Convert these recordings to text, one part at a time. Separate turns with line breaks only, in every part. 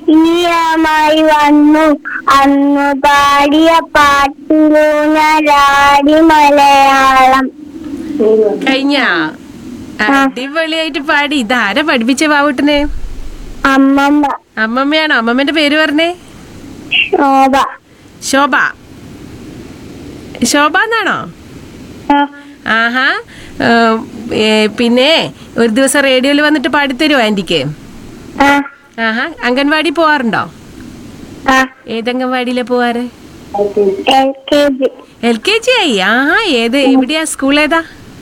ഈയമായി വന്നു അന്നു പാടിയ പാട്ടിലൂഞ്ഞലാടി മലയാളം
കഴിഞ്ഞ അടിപൊളിയായിട്ട് പാടി ഇതാരാ പഠിപ്പിച്ച ബാബുട്ടിനെ
അമ്മമ്മ
അമ്മമ്മയാണോ അമ്മമ്മന്റെ പേര് പറഞ്ഞേ
ശോഭ
ശോഭ ശോഭ എന്നാണോ
ആ,
ആഹാ ഏം, ഏ, പിന്നെ ഒരു ദിവസം റേഡിയോയിൽ വന്നിട്ട് പാടിത്തരുമോ ആന്റിക്ക്
ആ,
ആഹാ അംഗൻവാടി പോവാറുണ്ടോ
ആ,
ഏത് അംഗൻവാടിയിലെ പോവാറ്
L K G
L K G ആയി ആഹാ ഏത് എവിടെയാ സ്കൂൾ ഏതാ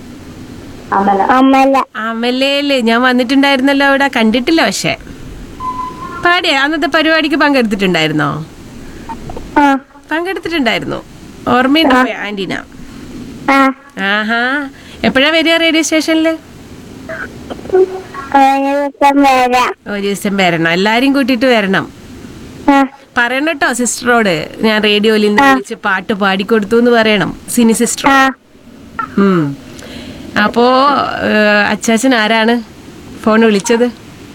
അമല
അമലയില് ഞാൻ വന്നിട്ടുണ്ടായിരുന്നല്ലോ അവിടെ കണ്ടിട്ടില്ല പക്ഷെ പാടിയ അന്നത്തെ പരിപാടിക്ക് പങ്കെടുത്തിട്ടുണ്ടായിരുന്നോ
ആ,
പങ്കെടുത്തിട്ടുണ്ടായിരുന്നു ഓർമ്മയുണ്ടോ ആന്റീന
ആ,
ആഹാ എപ്പോഴാ വരിക റേഡിയോ സ്റ്റേഷനിൽ
ഒരു ദിവസം വരാം
ഒരു ദിവസം വരണം എല്ലാരും കൂട്ടിയിട്ട് വരണം
ആ,
പറയണം കേട്ടോ സിസ്റ്ററോട് ഞാൻ റേഡിയോയിൽ നിന്ന് വിളിച്ച് പാട്ട് പാടിക്കൊടുത്തു എന്ന് പറയണം സിനി സിസ്റ്റർ
ആ,
ഉം അപ്പോ ഏഹ്, അച്ചാച്ചൻ ആരാണ് ഫോൺ വിളിച്ചത്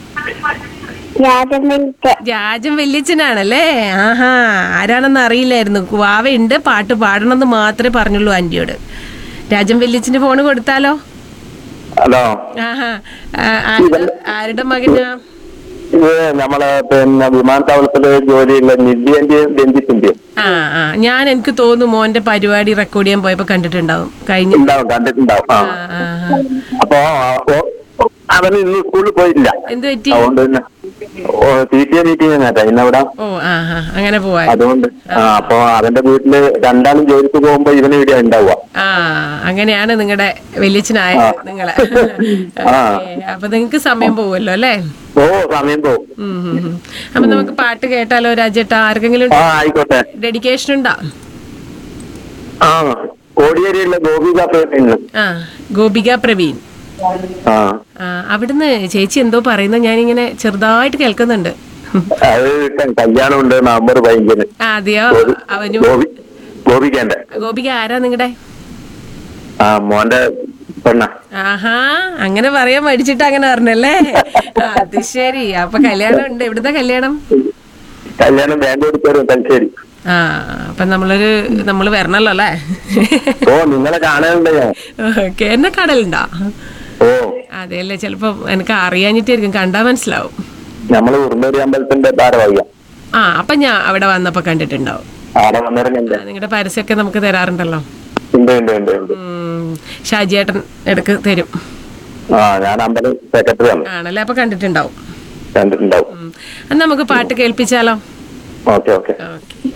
രാജമിൽക്ക്
രാജൻ വല്യച്ഛനാണല്ലേ ആഹാ ആരാണെന്ന് അറിയില്ലായിരുന്നു വാവയുണ്ട് പാട്ട് പാടണമെന്ന് മാത്രമേ പറഞ്ഞുള്ളൂ ആന്റിയോട് രാജൻ വല്യച്ഛന്റെ ഫോൺ കൊടുത്താലോ
ഹലോ
ആഹാ ആ, ആരുടെ ആരുടെ മകനാ
ഇത് നമ്മളെ പിന്നെ വിമാനത്താവളത്തില് ജോലിയുള്ള നിധിന്റെയും രഞ്ജിത്തിന്റെയും
ആ ആ ഞാൻ എനിക്ക് തോന്നുന്നു മോന്റെ പരിപാടി റെക്കോർഡ് ചെയ്യാൻ പോയപ്പോ കണ്ടിട്ടുണ്ടാവും കഴിഞ്ഞ
ഉണ്ടാവും കണ്ടിട്ടുണ്ടാവും ആ
ആ, ആ, ആ.
അപ്പൊ ഓ- അവന് ഇന്ന് സ്കൂളിൽ പോയില്ല
എന്ത് പറ്റി
അതുകൊണ്ട് പിന്നെ പി ടി എ മീറ്റിംഗ് നേട്ടാ ഇന്നവിടെ
ഓ ആ ആ അങ്ങനെ പോവാ
അതുകൊണ്ട് ആ അപ്പൊ അവന്റെ വീട്ടില് രണ്ടാളും ജോലിക്ക് പോകുമ്പോ ഇവന് ഇവിടെ ഉണ്ടാവുക
ആ അങ്ങനെയാണ് നിങ്ങളുടെ വലിയച്ഛനായ നിങ്ങളെ
ആ.
ഓക്കേ. അപ്പൊ നിങ്ങക്ക് സമയം പോവുമല്ലോ അല്ലേ
ഓ സമയം പോകും
ഉം, ഉം, ഉം. അപ്പൊ നമുക്ക് പാട്ട് കേട്ടാലോ രാജേട്ടാ ആർക്കെങ്കിലും
ആ ആയിക്കോട്ടെ
ഡെഡിക്കേഷൻ ഉണ്ടോ
ആ കോടിയേരിയുള്ള ഗോപിക പേരുണ്ട്
ആ ഗോപിക പ്രവീൺ
ആ
ആ അവിടുന്ന് ചേച്ചി എന്തോ പറയുന്നത് ഞാനിങ്ങനെ ചെറുതായിട്ട് കേൾക്കുന്നുണ്ട്
അത് കല്യാണം ഉണ്ട് നവംബർ പതിനഞ്ചിന്
ആദ്യോ അവനും
ഗോപി ഗോപികന്റെ
ഗോപിക ആരാ നിങ്ങളുടെ
ആ മോന്റെ പെണ്ണ
ആഹാ അങ്ങനെ പറയാൻ മടിച്ചിട്ട് അങ്ങനെ പറഞ്ഞല്ലേ അത് ശരി അപ്പൊ കല്യാണം ഉണ്ട് എവിടുത്തെ കല്യാണം
കല്യാണം ബാംഗ്ലൂർ പേരും തലശ്ശേരി
ആ അപ്പൊ നമ്മളൊരു നമ്മള് വരണല്ലോ അല്ലേ
ഓ നിങ്ങളെ കാണാനുണ്ട് ഞാൻ
ഓക്കെ എന്നെ കടലുണ്ടോ
ഓ
അതെയല്ലേ ചിലപ്പോ എനിക്ക് അറിയാഞ്ഞിട്ടായിരിക്കും കണ്ടാ മനസ്സിലാവും
നമ്മള് ഉറുമ്പേരി അമ്പലത്തിന്റെ ഭാരവാഹിയ
ആ അപ്പൊ ഞാൻ അവിടെ വന്നപ്പോ കണ്ടിട്ടുണ്ടാവും
ആടെ വന്നിറങ്ങണ്ട
നിങ്ങളുടെ പരസ്യമൊക്കെ നമുക്ക് തരാറുണ്ടല്ലോ
ഉണ്ട് ഉണ്ട് ഉണ്ട് ഉണ്ട്
ഉം, ഷാജിയേട്ടൻ ഇടക്ക് തരും
ആ ഞാൻ അമ്പലം സെക്രട്ടറി ആണ്
ആണല്ലേ അപ്പൊ കണ്ടിട്ടുണ്ടാവും
കണ്ടിട്ടുണ്ടാവും
ഉം. എന്നാ നമുക്ക് പാട്ട് കേൾപ്പിച്ചാലോ
ഓക്കെ ഓക്കെ
ഓക്കെ